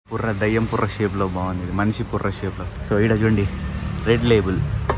పుర్ర దయ్యం పుర్ర షేప్లో బాగుంది ఇది మనిషి పుర్ర షేప్లో సో ఇక్కడ చూడండి రెడ్ లేబుల్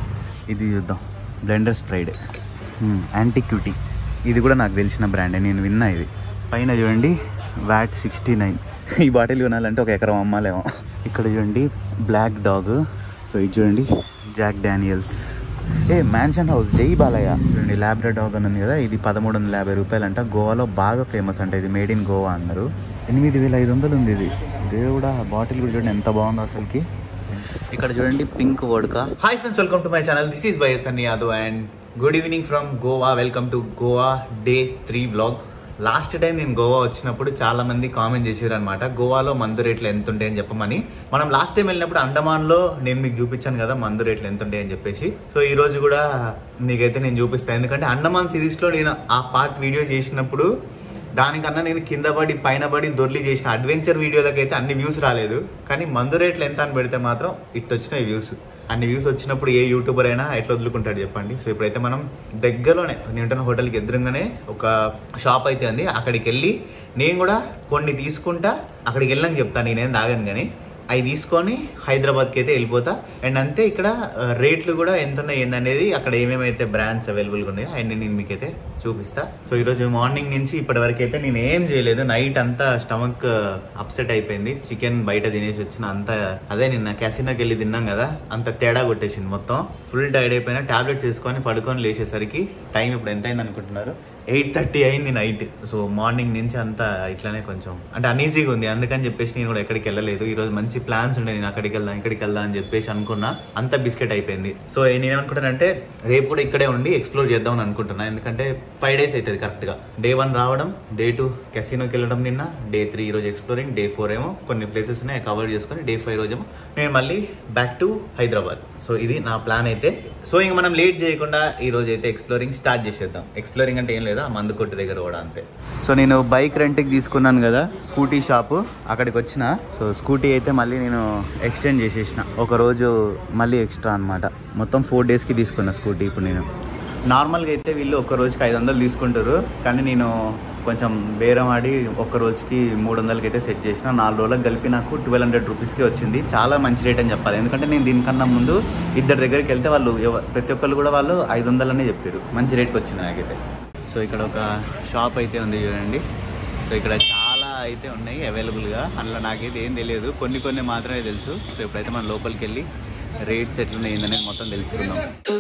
ఇది చూద్దాం బ్లెండర్ స్ప్రైడ్ యాంటిక్యూటీ ఇది కూడా నాకు తెలిసిన బ్రాండే నేను విన్నా ఇది పైన చూడండి వ్యాట్ సిక్స్టీ నైన్ ఈ బాటిల్ కొనాలంటే ఒక ఎకరం అమ్మాలేమో ఇక్కడ చూడండి బ్లాక్ డాగ్ సో ఇది చూడండి జాక్ డానియల్స్ ఏ మ్యాన్షన్ హౌస్ జై బాలయ్య చూడండి ల్యాబ్రా డాగ్ అని ఉంది కదా ఇది పదమూడు వందల యాభై రూపాయలు అంట గోవాలో బాగా ఫేమస్ అంట ఇది మేడ్ ఇన్ గోవా అన్నారు ఎనిమిది వేల ఐదు వందలు ఉంది ఇది దేవుడా బాటిల్ కూడా చూడండి ఎంత బాగుందో అసలుకి ఇక్కడ చూడండి pink vodka hi friends welcome to my channel this is by Sunny Yadav and good evening from Goa welcome to Goa day three blog last time నేను గోవా వచ్చినప్పుడు చాలా మంది కామెంట్ చేశారు అనమాట గోవాలో మందు రేట్లు ఎంత ఉంటాయని చెప్పమని మనం లాస్ట్ టైం వెళ్ళినప్పుడు అండమాన్లో నేను మీకు చూపించాను కదా మందు రేట్లు ఎంత ఉంటాయని చెప్పేసి సో ఈ రోజు కూడా నీకైతే నేను చూపిస్తాను ఎందుకంటే అండమాన్ సిరీస్లో నేను ఆ పార్ట్ వీడియో చేసినప్పుడు దానికన్నా నేను కింద పడి పైన పడి దొర్లి చేసిన అడ్వెంచర్ వీడియోలకైతే అన్ని వ్యూస్ రాలేదు కానీ మందు రేట్లు ఎంత అని పెడితే మాత్రం ఇట్ వచ్చినాయి వ్యూస్ అన్ని వ్యూస్ వచ్చినప్పుడు ఏ యూట్యూబర్ అయినా ఎట్లా వదులుకుంటాడు చెప్పండి సో ఇప్పుడైతే మనం దగ్గరలోనే నేను ఉంటున్న హోటల్కి ఎదురుగానే ఒక షాప్ అయితే ఉంది అక్కడికి వెళ్ళి నేను కూడా కొన్ని తీసుకుంటా అక్కడికి వెళ్ళాక చెప్తాను నేనేం తాగాను కానీ అవి తీసుకొని హైదరాబాద్కి అయితే వెళ్ళిపోతా అండ్ అంతే ఇక్కడ ఆ, రేట్లు కూడా ఎంత ఉన్నాయి ఏందనేది అక్కడ ఏమేమైతే బ్రాండ్స్ అవైలబుల్గా ఉన్నాయో అవన్నీ నేను మీకైతే చూపిస్తా సో ఈరోజు మార్నింగ్ నుంచి ఇప్పటి వరకు అయితే నేను ఏం చేయలేదు నైట్ అంతా స్టమక్ అప్సెట్ అయిపోయింది చికెన్ బయట తినేసి వచ్చిన అంత అదే నిన్న క్యాసినోకి వెళ్ళి తిన్నాం కదా అంత తేడా కొట్టేసింది మొత్తం ఫుల్ టైర్డ్ అయిపోయినా టాబ్లెట్స్ వేసుకొని పడుకొని లేచేసరికి టైం ఇప్పుడు ఎంత అయింది అనుకుంటున్నారు ఎయిట్ థర్టీ అయింది నైట్ సో మార్నింగ్ నుంచి అంతా ఇట్లానే కొంచెం అంటే అనీజీగా ఉంది అందుకని చెప్పేసి నేను కూడా ఎక్కడికి వెళ్ళలేదు ఈ రోజు మంచి ప్లాన్స్ ఉండే నేను అక్కడికి వెళ్దాం ఇక్కడికి వెళ్దాం అని చెప్పేసి అనుకున్నా అంత బిస్కెట్ అయిపోయింది సో నేనేమనుకుంటానంటే రేపు కూడా ఇక్కడే ఉండి ఎక్స్ప్లోర్ చేద్దాం అని అనుకుంటున్నా ఎందుకంటే ఫైవ్ డేస్ అవుతుంది కరెక్ట్గా డే వన్ రావడం డే టూ కెసినోకి వెళ్ళడం నిన్న డే త్రీ ఈ రోజు ఎక్స్ప్లోరింగ్ డే ఫోర్ ఏమో కొన్ని ప్లేసెస్ ఉన్నాయి కవర్ చేసుకొని డే ఫైవ్ రోజేమో నేను మళ్ళీ బ్యాక్ టు హైదరాబాద్ సో ఇది నా ప్లాన్ అయితే సో ఇంక మనం లేట్ చేయకుండా ఈ రోజు అయితే ఎక్స్ప్లోరింగ్ స్టార్ట్ చేసేద్దాం ఎక్స్ప్లోరింగ్ అంటే ఏం లేదా మందు కొట్టు దగ్గర కూడా అంతే సో నేను బైక్ రెంట్కి తీసుకున్నాను కదా స్కూటీ షాపు అక్కడికి వచ్చిన సో స్కూటీ అయితే మళ్ళీ నేను ఎక్స్టెండ్ చేసేసిన ఒక రోజు మళ్ళీ ఎక్స్ట్రా అన్నమాట మొత్తం ఫోర్ డేస్కి తీసుకున్నా స్కూటీ ఇప్పుడు నేను నార్మల్గా అయితే వీళ్ళు ఒక రోజుకి ఐదు వందలు తీసుకుంటారు కానీ నేను కొంచెం బేరం ఆడి ఒక్క రోజుకి మూడు వందలకి అయితే సెట్ చేసిన నాలుగు రోజులకు కలిపి నాకు ట్వెల్వ్ హండ్రెడ్ రూపీస్కి వచ్చింది చాలా మంచి రేట్ అని చెప్పాలి ఎందుకంటే నేను దీనికన్నా ముందు ఇద్దరి దగ్గరికి వెళ్తే వాళ్ళు ఎవ- ప్రతి ఒక్కళ్ళు కూడా వాళ్ళు ఐదు వందలనే చెప్పారు మంచి రేట్కి వచ్చింది నాకైతే సో ఇక్కడ ఒక షాప్ అయితే ఉంది చూడండి సో ఇక్కడ చాలా అయితే ఉన్నాయి అవైలబుల్గా అందులో నాకైతే ఏం తెలియదు కొన్ని కొన్ని మాత్రమే తెలుసు సో ఇప్పుడైతే మనం లోపలికి వెళ్ళి రేట్స్ ఎట్లున్నాయి ఏందనేది మొత్తం తెలుసుకుందాం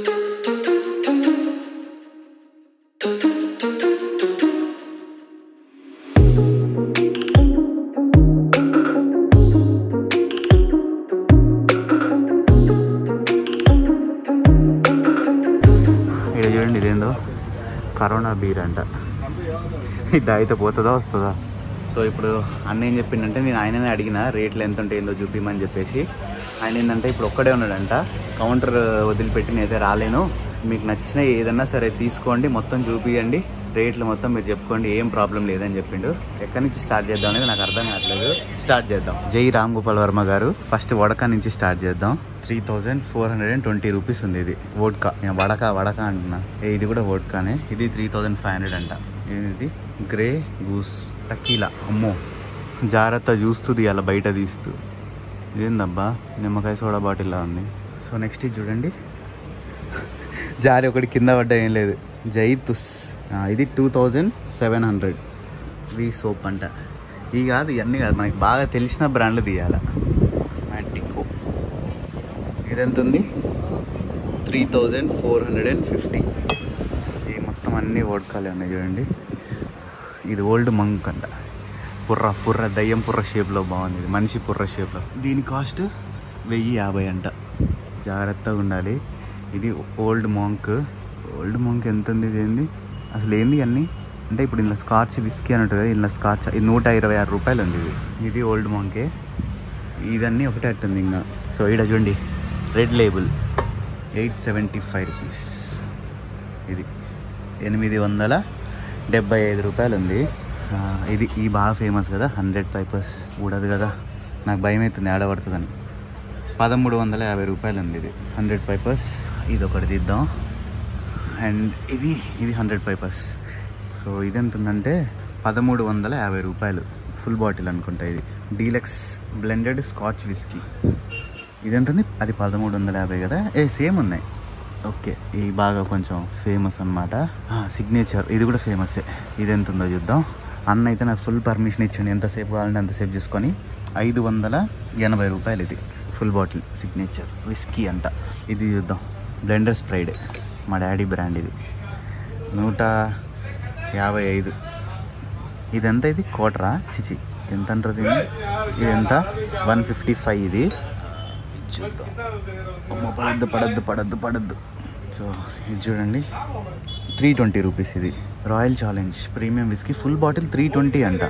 ఇక్కడ చూడండి ఇదేందో కరోనా బీర్ అంట ఇది తాగితే పోతుందా వస్తుందా సో ఇప్పుడు అన్న ఏం చెప్పిండంటే నేను ఆయననే అడిగిన రేట్లు ఎంత ఉంటే ఏందో చూపిమని చెప్పేసి ఆయన ఏంటంటే ఇప్పుడు ఒక్కడే ఉన్నాడంట కౌంటర్ వదిలిపెట్టి నేనైతే రాలేను మీకు నచ్చిన ఏదన్నా సరే తీసుకోండి మొత్తం చూపియండి రేట్లు మొత్తం మీరు చెప్పుకోండి ఏం ప్రాబ్లం లేదని చెప్పిండు ఎక్కడి నుంచి స్టార్ట్ చేద్దాం అనేది నాకు అర్థం కావట్లేదు స్టార్ట్ చేద్దాం జై రామ్ గోపాల్ వర్మ గారు ఫస్ట్ వడక నుంచి స్టార్ట్ చేద్దాం three thousand four hundred and twenty rupees ఉంది ఇది వోడ్కా నేను వడక వడక అంటున్నా ఏ ఇది కూడా వోడ్కానే ఇది త్రీ థౌజండ్ ఫైవ్ హండ్రెడ్ అంట ఇది గ్రే గూస్ టకీలా అమ్మో జాగ్రత్త చూస్తుంది అలా బయట తీస్తూ ఇదేందబ్బా నిమ్మకాయ సోడా బాటిల్లా ఉంది సో నెక్స్ట్ ఇది చూడండి జారి ఒకటి కింద పడ్డా ఏం లేదు జైతుస్ ఆ, ఇది టూ థౌజండ్ సెవెన్ హండ్రెడ్ వి సోప్ అంట ఇవి కాదు ఇవన్నీ కాదు మనకి బాగా తెలిసిన బ్రాండ్లు తీయాల మ్యాటికో ఇదెంత ఉంది three thousand four hundred and fifty ఈ మొత్తం అన్ని ఓడ్కాలే ఉన్నాయి చూడండి ఇది ఓల్డ్ మంక్ అంట పుర్ర పుర్ర దయ్యం పుర్ర షేప్లో బాగుంది ఇది మనిషి పుర్ర షేప్లో దీని కాస్ట్ వెయ్యి యాభై అంట జాగ్రత్తగా ఉండాలి ఇది ఓల్డ్ మాంక్ ఓల్డ్ మాంక్ ఎంత ఉంది ఇది ఏంది అసలు ఏంది అన్నీ అంటే ఇప్పుడు ఇందులో స్కాచ్ విస్కీ అని ఉంటుంది ఇందులో స్కాచ్ ఇది నూట ఇరవై ఆరు రూపాయలు ఉంది ఇది ఇది ఓల్డ్ మాంకే ఇదన్నీ ఒకటే అట్టుంది ఇంకా సో ఇక్కడ చూడండి Red Label eight seventy five rupees ఇది ఎనిమిది వందల డెబ్బై ఐదు రూపాయలు ఉంది ఆ, ఇది ఈ బాగా ఫేమస్ కదా హండ్రెడ్ పైపర్స్ ఊడదు కదా నాకు భయం అవుతుంది ఆడబడుతుందని పదమూడు వందల యాభై రూపాయలు ఉంది ఇది హండ్రెడ్ పైపర్స్ ఇది ఒకటి తీద్దాం అండ్ ఇది ఇది హండ్రెడ్ పైపర్స్ సో ఇది ఎంత ఉందంటే పదమూడు వందల యాభై రూపాయలు ఫుల్ బాటిల్ అనుకుంటా ఇది డీలక్స్ బ్లెండెడ్ స్కాచ్ విస్కీ ఇది ఎంతుంది అది పదమూడు వందల యాభై కదా ఏ సేమ్ ఉన్నాయి ఓకే ఇది బాగా కొంచెం ఫేమస్ అనమాట సిగ్నేచర్ ఇది కూడా ఫేమసే ఇది ఎంత ఉందో చూద్దాం అన్న అయితే నాకు ఫుల్ పర్మిషన్ ఇచ్చిండు ఎంతసేపు కావాలంటే అంతసేపు చేసుకొని ఐదు వందల ఎనభై రూపాయలు ఇది ఫుల్ బాటిల్ సిగ్నేచర్ విస్కీ అంట ఇది చూద్దాం బ్లెండర్ స్ప్రైడ్ మా డాడీ బ్రాండ్ ఇది నూట యాభై ఐదు ఇది ఎంత ఇది కోటరా చిచి ఎంత అంటారు దీన్ని ఇది ఎంత వన్ ఫిఫ్టీ ఫైవ్ ఇది ఇది చూద్దాం అమ్మో, పడద్దు పడద్దు పడద్దు పడద్దు సో ఇది చూడండి త్రీ ట్వంటీ రూపీస్ ఇది Royal Challenge premium whisky full bottle three twenty అంట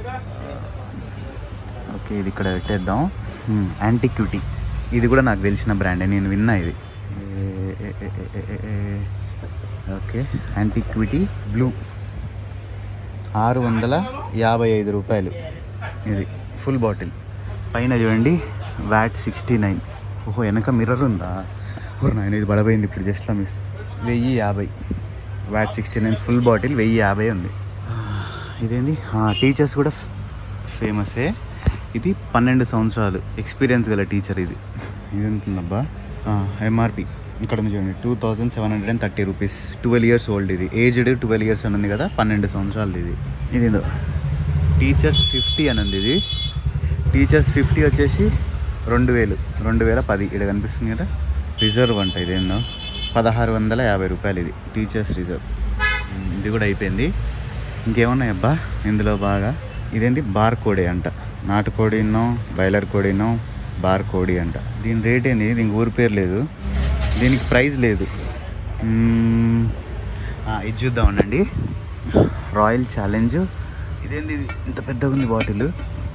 ఓకే ఇది ఇక్కడ పెట్టేద్దాం యాంటిక్యూటీ ఇది కూడా నాకు తెలిసిన బ్రాండే నేను విన్నా ఇది ఏ- ఏ- ఏ- ఏ- ఏ- ఏ- ఏ. ఓకే యాంటిక్విటీ బ్లూ ఆరు వందల యాభై ఐదు రూపాయలు ఇది ఫుల్ బాటిల్ పైన చూడండి వ్యాట్ సిక్స్టీ నైన్ ఓహో వెనక మిర్రర్ ఉందా ఓ నాయన ఇది పడబోయింది ఇప్పుడు జస్ట్లో మిస్ వెయ్యి యాభై VAT sixty nine full bottle వెయ్యి యాభై ఉంది ఇదేంది టీచర్స్ కూడా ఫేమసే ఇది పన్నెండు సంవత్సరాలు ఎక్స్పీరియన్స్ గల టీచర్ ఇది ఇది ఉంటుందబ్బా ఎంఆర్పి ఇక్కడ ఉంది చూడండి two thousand seven hundred and thirty rupees twelve years old ఇది ఏజ్డ్ ట్వెల్వ్ ఇయర్స్ అని ఉంది కదా పన్నెండు సంవత్సరాలు ఇది ఇది ఏదో టీచర్స్ ఫిఫ్టీ అని ఉంది ఇది టీచర్స్ ఫిఫ్టీ వచ్చేసి రెండు వేలు రెండు వేల పది ఇక్కడ కనిపిస్తుంది కదా రిజర్వ్ అంట ఇదేందో పదహారు వందల యాభై రూపాయలు ఇది టీచర్స్ రిజర్వ్ ఇది కూడా అయిపోయింది ఇంకేమున్నాయి అబ్బా ఇందులో బాగా ఇదేంటి బార్ కోడి అంట నాటుకోడినో బాయిలర్ కోడినో బార్ కోడి అంట దీని రేట్ ఏంది దీనికి ఊరి పేరు లేదు దీనికి ప్రైస్ లేదు మ్మ్. ఆ, ఇది చూద్దాం ఉండండి రాయల్ ఛాలెంజ్ ఇదేంది ఇది ఇంత పెద్దగా ఉంది bottle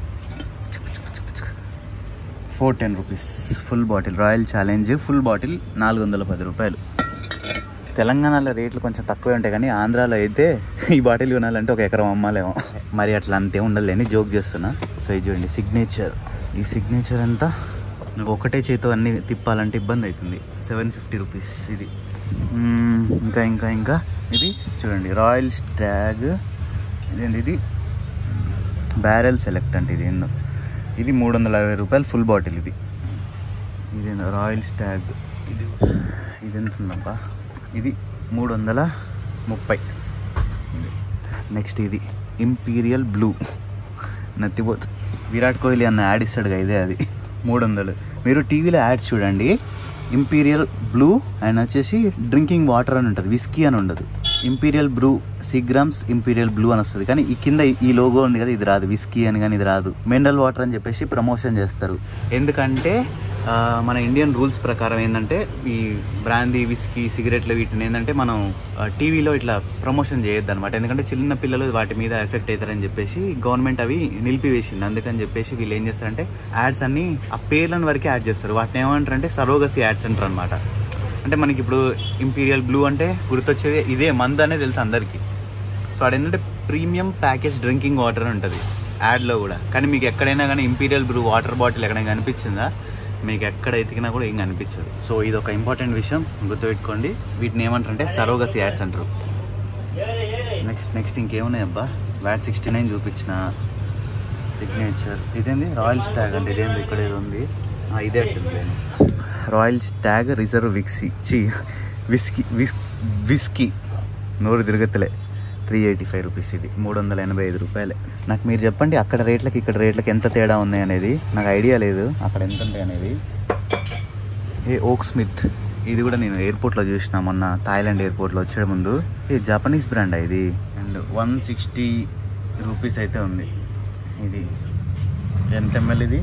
four ten rupees full bottle Royal Challenge full bottle నాలుగు వందల పది రూపాయలు తెలంగాణలో రేట్లు కొంచెం తక్కువే ఉంటాయి కానీ ఆంధ్రాలో అయితే ఈ బాటిల్ కొనాలంటే ఒక ఎకరం అమ్మాలేమో మరి అట్లా అంతే ఉండదులేని జోక్ చేస్తున్నా సో ఇది చూడండి సిగ్నేచర్ ఈ సిగ్నేచర్ అంతా నాకు ఒకటే చేతితో అన్ని తిప్పాలంటే ఇబ్బంది అవుతుంది సెవెన్ ఫిఫ్టీ రూపీస్ ఇది మ్మ్, ఇంకా ఇంకా ఇంకా ఇది చూడండి రాయల్ స్టాగ్ ఇదేంటి ఇది బ్యారెల్ సెలెక్ట్ అంటే ఇది ఏందో ఇది మూడు వందల అరవై రూపాయలు ఫుల్ బాటిల్ ఇది ఇదేందో రాయల్ స్టాగ్ ఇది ఇది ఎంత ఉందబ్బా ఇది మూడు వందల ముప్పై నెక్స్ట్ ఇది ఇంపీరియల్ బ్లూ నత్తిపోత్ విరాట్ కోహ్లీ అన్న యాడ్ ఇస్తాడుగా ఇదే అది మూడు వందలు మీరు టీవీలో యాడ్స్ చూడండి ఇంపీరియల్ బ్లూ అండ్ వచ్చేసి డ్రింకింగ్ వాటర్ అని ఉంటుంది విస్కీ అని ఉండదు ఇంపీరియల్ బ్రూ సిగ్రామ్స్ ఇంపీరియల్ బ్లూ అని వస్తుంది కానీ ఈ కింద ఈ లోగో ఉంది కదా ఇది రాదు విస్కీ అని కానీ ఇది రాదు మినరల్ వాటర్ అని చెప్పేసి ప్రమోషన్ చేస్తారు ఎందుకంటే ఆ, మన ఇండియన్ రూల్స్ ప్రకారం ఏంటంటే ఈ బ్రాందీ విస్కీ సిగరెట్లు వీటిని ఏంటంటే మనం టీవీలో ఇట్లా ప్రమోషన్ చేయొద్దు అనమాట ఎందుకంటే చిన్న పిల్లలు వాటి మీద ఎఫెక్ట్ అవుతారని చెప్పేసి గవర్నమెంట్ అవి నిలిపివేసింది అందుకని చెప్పేసి వీళ్ళు ఏం చేస్తారంటే యాడ్స్ అన్ని ఆ పేర్లను వరకే యాడ్ చేస్తారు వాటిని ఏమంటారంటే సరోగసి యాడ్స్ అంటారు అనమాట అంటే మనకి ఇప్పుడు ఇంపీరియల్ బ్లూ అంటే గుర్తొచ్చేది ఇదే మందు అనేది తెలుసు అందరికీ సో అదేంటంటే ప్రీమియం ప్యాకేజ్ డ్రింకింగ్ వాటర్ అని ఉంటుంది యాడ్లో కూడా కానీ మీకు ఎక్కడైనా కానీ ఇంపీరియల్ బ్రూ వాటర్ బాటిల్ ఎక్కడైనా కనిపించిందా మీకు ఎక్కడ ఎతికినా కూడా ఏం కనిపించదు సో ఇది ఒక ఇంపార్టెంట్ విషయం గుర్తుపెట్టుకోండి వీటిని ఏమంటారంటే సరోగసి యాడ్స్ అంటారు నెక్స్ట్ నెక్స్ట్ ఇంకేమున్నాయి అబ్బా వ్యాట్ సిక్స్టీ నైన్ చూపించిన సిగ్నేచర్ ఇదేంది రాయల్ స్టాగ్ అంటే ఇదేంది ఇక్కడ ఏదో ఉంది ఆ, ఇదే అంటుంది రాయల్ స్టాగ్ రిజర్వ్ విక్సీ చీ విస్కీ విస్ విస్కీ నోరు తిరగతలే త్రీ ఎయిటీ ఫైవ్ రూపీస్ ఇది మూడు వందల ఎనభై ఐదు రూపాయలే నాకు మీరు చెప్పండి అక్కడ రేట్లకి ఇక్కడ రేట్లకి ఎంత తేడా ఉన్నాయి అనేది నాకు ఐడియా లేదు అక్కడ ఎంత ఉంటాయి అనేది ఏ ఓక్ స్మిత్ ఇది కూడా నేను ఎయిర్పోర్ట్లో చూసిన మొన్న థాయిలాండ్ ఎయిర్పోర్ట్లో వచ్చే ముందు ఇది జపనీస్ బ్రాండ్ ఇది అండ్ వన్ సిక్స్టీ రూపీస్ అయితే ఉంది ఇది ఎంత ఎంఎల్ ఇది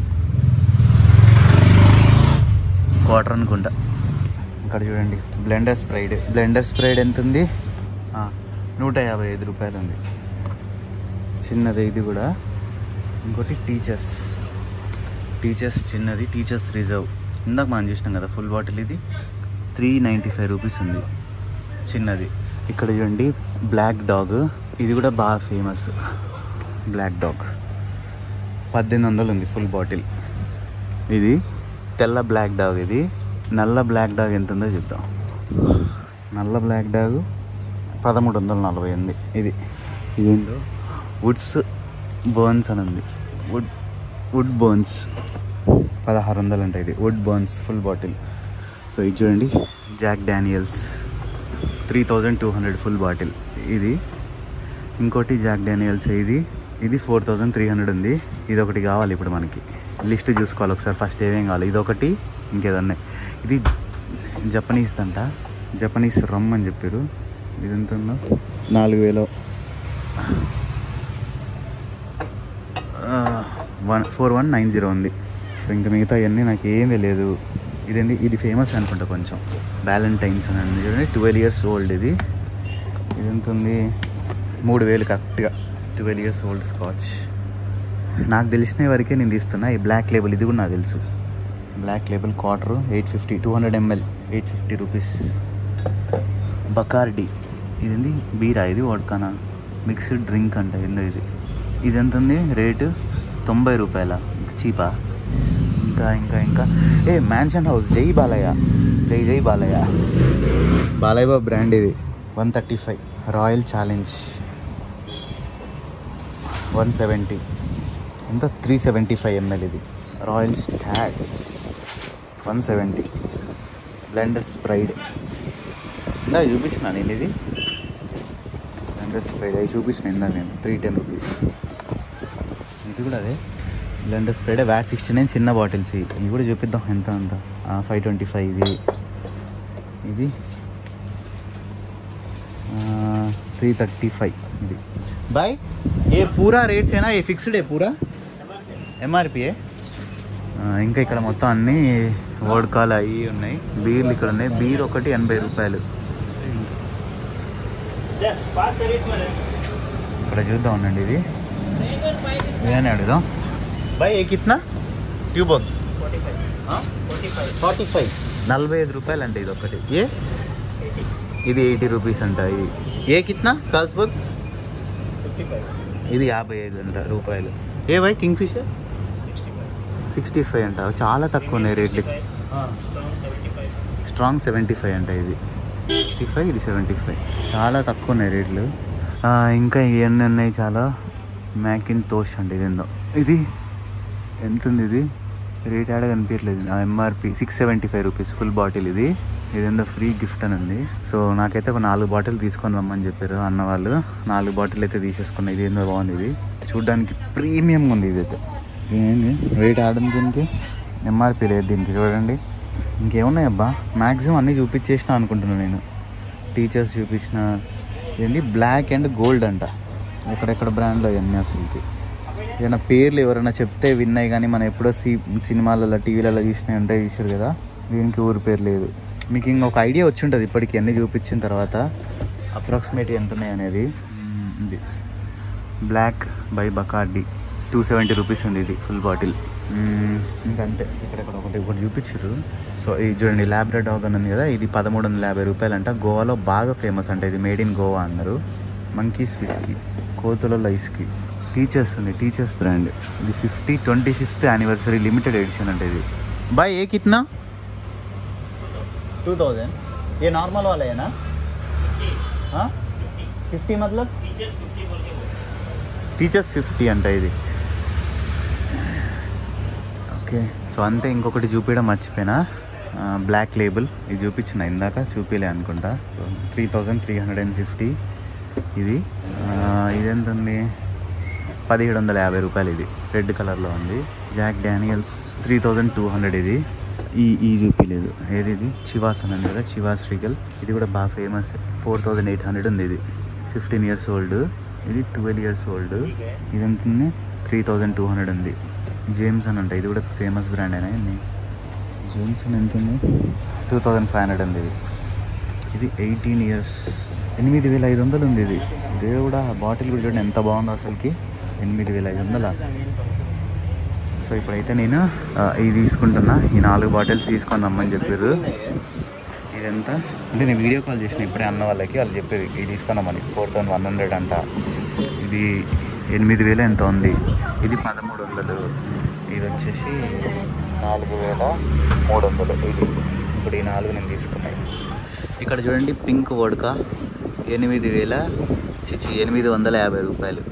క్వార్టర్ అనుకుంటా ఇక్కడ చూడండి బ్లెండర్ స్ప్రైడ్ బ్లెండర్ స్ప్రైడ్ ఎంత ఉంది ఆ, నూట యాభై ఐదు రూపాయలు ఉంది చిన్నది ఇది కూడా ఇంకోటి టీచర్స్ టీచర్స్ చిన్నది టీచర్స్ రిజర్వ్ ఇందాక మనం చూసినాం కదా ఫుల్ బాటిల్ ఇది త్రీ నైంటీ ఫైవ్ రూపీస్ ఉంది చిన్నది ఇక్కడ చూడండి బ్లాక్ డాగ్ ఇది కూడా బాగా ఫేమస్ బ్లాక్ డాగ్ పద్దెనిమిది వందలు ఉంది ఫుల్ బాటిల్ ఇది తెల్ల బ్లాక్ డాగ్ ఇది నల్ల బ్లాక్ డాగ్ ఎంత ఉందో చూద్దాం నల్ల బ్లాక్ డాగ్ పదమూడు వందల నలభై ఉంది ఇది ఇదేందో వుడ్స్ బర్న్స్ అని ఉంది వుడ్ వుడ్ బోన్స్ పదహారు వందలు అంట ఇది wood bones full bottle so ఇది చూడండి Jack Daniel's three thousand two hundred full bottle ఇది ఇంకోటి జాక్ డానియల్స్ ఇది ఇది ఫోర్ థౌజండ్ త్రీ హండ్రెడ్ ఉంది ఇది ఒకటి కావాలి ఇప్పుడు మనకి లిస్ట్ చూసుకోవాలి ఒకసారి ఫస్ట్ ఏమేం కావాలి ఇది ఒకటి ఇంకేదన్నా ఇది జపనీస్ అంట జపనీస్ రమ్ అని చెప్పారు ఇది ఎంత ఉందో నాలుగు వేలు one four one nine zero ఉంది సో ఇంకా మిగతా అవన్నీ నాకు ఏం తెలియదు ఇదేంటి ఇది ఫేమస్ అనుకుంటా కొంచెం వ్యాలంటైన్స్ అని ఉంది చూడండి ట్వెల్వ్ ఇయర్స్ ఓల్డ్ ఇది ఇది ఎంత ఉంది మూడు వేలు కరెక్ట్గా ట్వెల్వ్ ఇయర్స్ ఓల్డ్ స్కాచ్ నాకు తెలిసిన వరకే నేను తీస్తున్నా ఈ బ్లాక్ లేబుల్ ఇది కూడా నాకు తెలుసు Black Label quarter eight fifty two hundred ML eight fifty rupees Bacardi ఇది ఏంది బీరా ఇది వడ్కానా మిక్స్డ్ డ్రింక్ అంట ఏందో ఇది ఇది ఎంత ఉంది రేటు తొంభై రూపాయల చీపా ఇంకా ఇంకా ఇంకా ఏ మ్యాన్షన్ హౌస్ జై బాలయ్య జై జై బాలయ్య బాలయ్య బాబు బ్రాండ్ ఇది one thirty five Royal Challenge one seventy ఎంత త్రీ సెవెంటీ ఫైవ్ ఎంఎల్ ఇది Royal Stag one seventy Blenders Pride ఇందా చూపించిన నేను ఇది బ్లెండర్ స్ప్రైడ్ అవి చూపించిన ఇందా నేను త్రీ టెన్ రూపీస్ ఇది కూడా అదే బ్లెండర్ స్ప్రైడ్ వ్యాట్ సిక్స్టీ నైన్ చిన్న బాటిల్స్ ఇవి ఇవి కూడా చూపిద్దాం ఎంత అంత ఫైవ్ ట్వంటీ ఫైవ్ ఇది ఇది త్రీ థర్టీ ఫైవ్ ఇది బాయ్ ఏ పూరా రేట్స్ అయినా ఏ ఫిక్స్డ్ ఏ పూరా ఎంఆర్పిఏ ఇంకా ఇక్కడ మొత్తం అన్ని వోడ్కాలు అవి ఉన్నాయి బీర్లు ఇక్కడ ఉన్నాయి బీర్ ఒకటి ఎనభై రూపాయలు ఇక్కడ చూద్దాం ఉండండి ఇది ఇదేనే అడుగుదాం బాయ్ ఏ కిత్నా ట్యూబ్ ఫార్టీ ఫైవ్ నలభై ఐదు రూపాయలు అంటే ఇది ఒకటి ఏ ఇది ఎయిటీ రూపీస్ అంట ఇది ఏ కిత్నా కాల్స్బర్గ్ ఇది యాభై ఐదు అంట రూపాయలు ఏ బై కింగ్ ఫిషర్ సిక్స్టీ ఫైవ్ అంట చాలా తక్కువ ఉన్నాయి రేట్లు స్ట్రాంగ్ సెవెంటీ ఫైవ్ అంట ఇది సిక్స్టీ ఫైవ్ ఇది సెవెంటీ ఫైవ్ చాలా తక్కువ ఉన్నాయి రేట్లు ఆ, ఇంకా ఇవన్నీ ఉన్నాయి చాలా మ్యాకిన్ తోష్ అంటే ఇది ఏందో ఇది ఎంత ఉంది ఇది రేట్ ఆడ కనిపించట్లేదు MRP six seventy five rupees full bottle ఇది ఇదేందో ఫ్రీ గిఫ్ట్ అని ఉంది సో నాకైతే ఒక నాలుగు బాటిల్ తీసుకొని రమ్మని చెప్పారు అన్న వాళ్ళు నాలుగు బాటిల్ అయితే తీసేసుకున్నా ఇది ఏందో బాగుంది ఇది చూడడానికి ప్రీమియం ఉంది ఇది అయితే ఏంది రేట్ ఆడింది దీనికి ఎంఆర్పి లేదు దీనికి చూడండి ఇంకేమున్నాయి అబ్బా మ్యాక్సిమం అన్నీ చూపించేసిన అనుకుంటున్నాను నేను టీచర్స్ చూపించిన ఏంది బ్లాక్ అండ్ గోల్డ్ అంట ఎక్కడెక్కడ బ్రాండ్లో అవన్నీ అసలుకి ఏదైనా పేర్లు ఎవరైనా చెప్తే విన్నాయి కానీ మనం ఎప్పుడో సి సినిమాలలో టీవీలలో చూసినాయి ఉంటాయి చూసారు కదా దీనికి ఊరి పేరు లేదు మీకు ఇంకొక ఐడియా వచ్చి ఉంటుంది ఇప్పటికి అన్నీ చూపించిన తర్వాత అప్రాక్సిమేట్ ఎంత ఉన్నాయి అనేది మ్మ్, ఇది బ్లాక్ బై బకార్డి టూ సెవెంటీ రూపీస్ ఉంది ఇది ఫుల్ బాటిల్ ఇంకంతే ఇక్కడ ఇక్కడ ఒకటి ఒకటి చూపించారు సో ఇది చూడండి ల్యాబ్రా డాగ్ అని ఉంది కదా ఇది పదమూడు వందల యాభై రూపాయలు అంట గోవాలో బాగా ఫేమస్ అంట ఇది మేడ్ ఇన్ గోవా అన్నారు మంకీస్ విస్కీ కోతుల లైస్కి టీచర్స్ ఉంది టీచర్స్ బ్రాండ్ ఇది fifty twenty fifth anniversary limited edition అంటే ఇది బాయ్ ఏ కిतना टू थाउजेंड ये नॉर्मल वाला है ना हाँ फिफ्टी मतलब టీచర్స్ ఫిఫ్టీ అంట ఇది ఓకే సో అంతే ఇంకొకటి చూపించడం మర్చిపోయినా బ్లాక్ లేబుల్ ఇది చూపించిన ఇందాక చూపిలే అనుకుంటా so three thousand three hundred and fifty ఇది ఆ, ఇదెంత ఉంది పదిహేడు వందల యాభై రూపాయలు ఇది రెడ్ కలర్లో ఉంది Jack Daniel's three thousand two hundred ఇది ఈ ఈ చూపిలేదు ఏది ఇది చివాస్ అని ఉంది కదా చివాస్ రీగల్ ఇది కూడా బాగా famous four thousand eight hundred ఉంది ఇది ఫిఫ్టీన్ ఇయర్స్ ఓల్డ్ ఇది ట్వెల్వ్ ఇయర్స్ ఓల్డ్ ఇది ఎంత ఉంది త్రీ థౌజండ్ టూ హండ్రెడ్ ఉంది జేమ్స్ అని అంటే ఇది కూడా ఫేమస్ బ్రాండ్ అయినా ఇది జేమ్స్ అని ఎంత ఉంది టూ థౌజండ్ ఫైవ్ హండ్రెడ్ ఉంది ఇది ఇది ఎయిటీన్ ఇయర్స్ ఎనిమిది వేల ఐదు వందలు ఉంది ఇది దేవుడా బాటిల్ కూడా చూడండి ఎంత బాగుందో అసలుకి ఎనిమిది వేల ఐదు వందల సో ఇప్పుడైతే నేను ఆ, ఇది తీసుకుంటున్నా ఈ నాలుగు బాటిల్స్ తీసుకొని రమ్మని చెప్పారు ఇదంతా అంటే నేను వీడియో కాల్ చేసిన ఇప్పుడే అన్న వాళ్ళకి వాళ్ళు చెప్పారు ఇది తీసుకున్నామని ఫోర్ థౌసండ్ వన్ హండ్రెడ్ అంట ఇది ఎనిమిది వేలు ఎంత ఉంది ఇది పదమూడు వందలు ఇది వచ్చేసి నాలుగు వేల మూడు వందలు ఇది ఇప్పుడు ఈ నాలుగు నేను తీసుకున్నాయి ఇక్కడ చూడండి పింక్ వోడ్కా ఎనిమిది వేల చిచి ఎనిమిది వందల యాభై రూపాయలు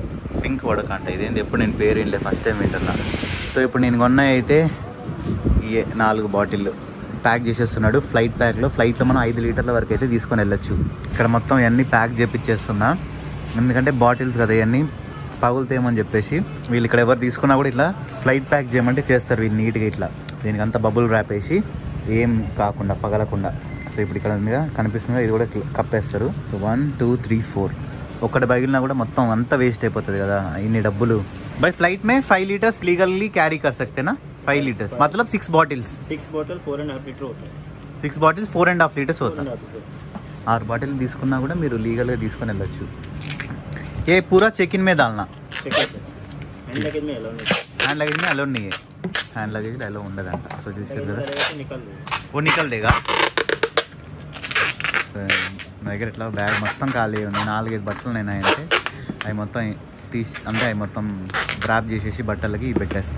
పింక్ వడక అంట ఇదేంది ఎప్పుడు నేను పేరు ఏంటి ఫస్ట్ టైం వింటున్నా సో ఇప్పుడు నేను కొన్న అయితే ఈ నాలుగు బాటిల్లు ప్యాక్ చేసేస్తున్నాడు ఫ్లైట్ ప్యాక్లో ఫ్లైట్లో మనం ఐదు లీటర్ల వరకు అయితే తీసుకొని వెళ్ళొచ్చు ఇక్కడ మొత్తం ఇవన్నీ ప్యాక్ చేపించేస్తున్నా ఎందుకంటే బాటిల్స్ కదా ఇవన్నీ పగులుతాయేమని చెప్పేసి వీళ్ళు ఇక్కడ ఎవరు తీసుకున్నా కూడా ఇట్లా ఫ్లైట్ ప్యాక్ చేయమంటే చేస్తారు వీళ్ళు నీట్గా ఇట్లా దీనికి అంతా బబుల్ ర్యాప్ వేసి ఏం కాకుండా పగలకుండా సో ఇప్పుడు ఇక్కడ మీద కనిపిస్తుంది ఇది కూడా ఇట్లా కప్పేస్తారు so one two three four ఒక్కటి పగిలినా కూడా మొత్తం అంతా వేస్ట్ అయిపోతుంది కదా ఇన్ని డబ్బులు బై ఫ్లైట్ మే ఫైవ్ లీటర్స్ లీగల్లీ క్యారీ कर सकते ना फाइव लीटर्स मतलब six bottles six bottle four and half litre होता है six bottles four and half litres four అవుతా एंड हाफ लीटर ఆరు బాటిల్ తీసుకున్నా కూడా మీరు లీగల్గా తీసుకొని వెళ్ళొచ్చు ఏ పూరా చెక్ ఇన్ మే దాల్నా ठीक है हैंड लगेज में अलाउ नहीं హ్యాండ్ లగేజ్ మే అలో नहीं है హ్యాండ్ లగేజ్ అలో ఉండదంట సో చూసారు కదా करेगा तो निकाल दो ఓ నికల్ దేగా సో నా దగ్గర ఇట్లా బ్యాగ్ మొత్తం ఖాళీ ఉంది నాలుగైదు బట్టలు నేను అంటే అవి మొత్తం తీసి అంటే అవి మొత్తం డ్రాప్ చేసేసి బట్టలకి పెట్టేస్తా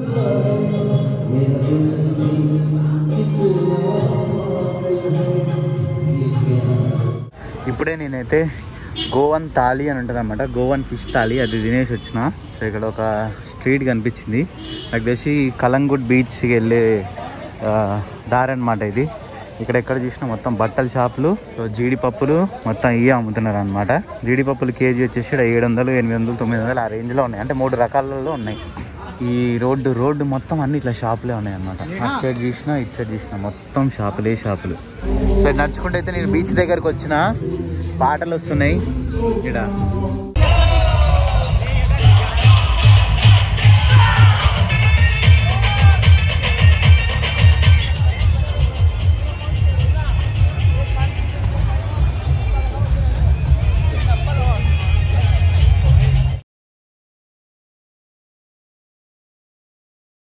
ఇప్పుడే నేనైతే గోవన్ థాలీ అని ఉంటుంది అనమాట గోవన్ ఫిష్ థాలీ అది తినేసి వచ్చిన సో ఇక్కడ ఒక స్ట్రీట్ కనిపించింది నాకు తెలిసి కలంగుడ్ బీచ్కి వెళ్ళే ఆ, దారి అనమాట ఇది ఇక్కడ ఎక్కడ చూసినా మొత్తం బట్టల షాపులు సో జీడిపప్పులు మొత్తం ఇవి అమ్ముతున్నారు అనమాట జీడిపప్పులు కేజీ వచ్చేసి ఇక్కడ ఏడు వందలు ఎనిమిది వందలు తొమ్మిది వందలు ఆ రేంజ్లో ఉన్నాయి అంటే మూడు రకాలలో ఉన్నాయి ఈ రోడ్డు రోడ్డు మొత్తం అన్ని ఇట్లా షాపులే ఉన్నాయి అనమాట అటు సైడ్ చూసినా ఇటు సైడ్ చూసినా మొత్తం షాపులే షాపులు సో నడుచుకుంటే అయితే నేను బీచ్ దగ్గరకు వచ్చిన పాటలు వస్తున్నాయి ఇక్కడ